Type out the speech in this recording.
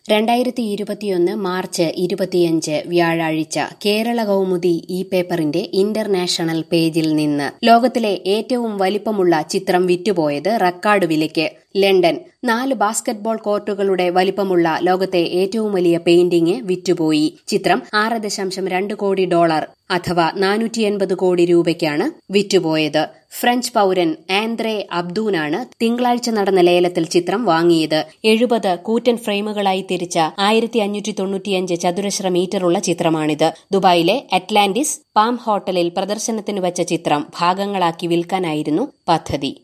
രണ്ടായിരത്തി ഇരുപത്തിയൊന്ന് മാർച്ച് ഇരുപത്തിയഞ്ച് വ്യാഴാഴ്ച കേരള കൗമുദി ഈ പേപ്പറിന്റെ ഇന്റർനാഷണൽ പേജിൽ നിന്ന് ലോകത്തിലെ ഏറ്റവും വലിപ്പമുള്ള ചിത്രം വിറ്റുപോയത് റെക്കോർഡ് വിലയ്ക്ക് ലണ്ടൻ നാല് ബാസ്കറ്റ്ബോൾ കോർട്ടുകളുടെ വലിപ്പമുള്ള ലോകത്തെ ഏറ്റവും വലിയ പെയിന്റിംഗ് വിറ്റുപോയി ചിത്രം ആറ് ദശാംശം രണ്ട് കോടി ഡോളർ അഥവാ നാനൂറ്റി എൺപത് കോടി രൂപയ്ക്കാണ് വിറ്റുപോയത് ഫ്രഞ്ച് പൌരൻ ആന്ദ്രേ അബ്ദൂനാണ് തിങ്കളാഴ്ച നടന്ന ലേലത്തിൽ ചിത്രം വാങ്ങിയത് എഴുപത് കൂറ്റൻ ഫ്രെയിമുകളായി തിരിച്ച ആയിരത്തി അഞ്ഞൂറ്റി തൊണ്ണൂറ്റിയഞ്ച് ചതുരശ്ര മീറ്ററുള്ള ചിത്രമാണിത് ദുബായിലെ അറ്റ്ലാന്റിസ് പാം ഹോട്ടലിൽ പ്രദർശനത്തിന് വച്ച ചിത്രം ഭാഗങ്ങളാക്കി വിൽക്കാനായിരുന്നു പദ്ധതി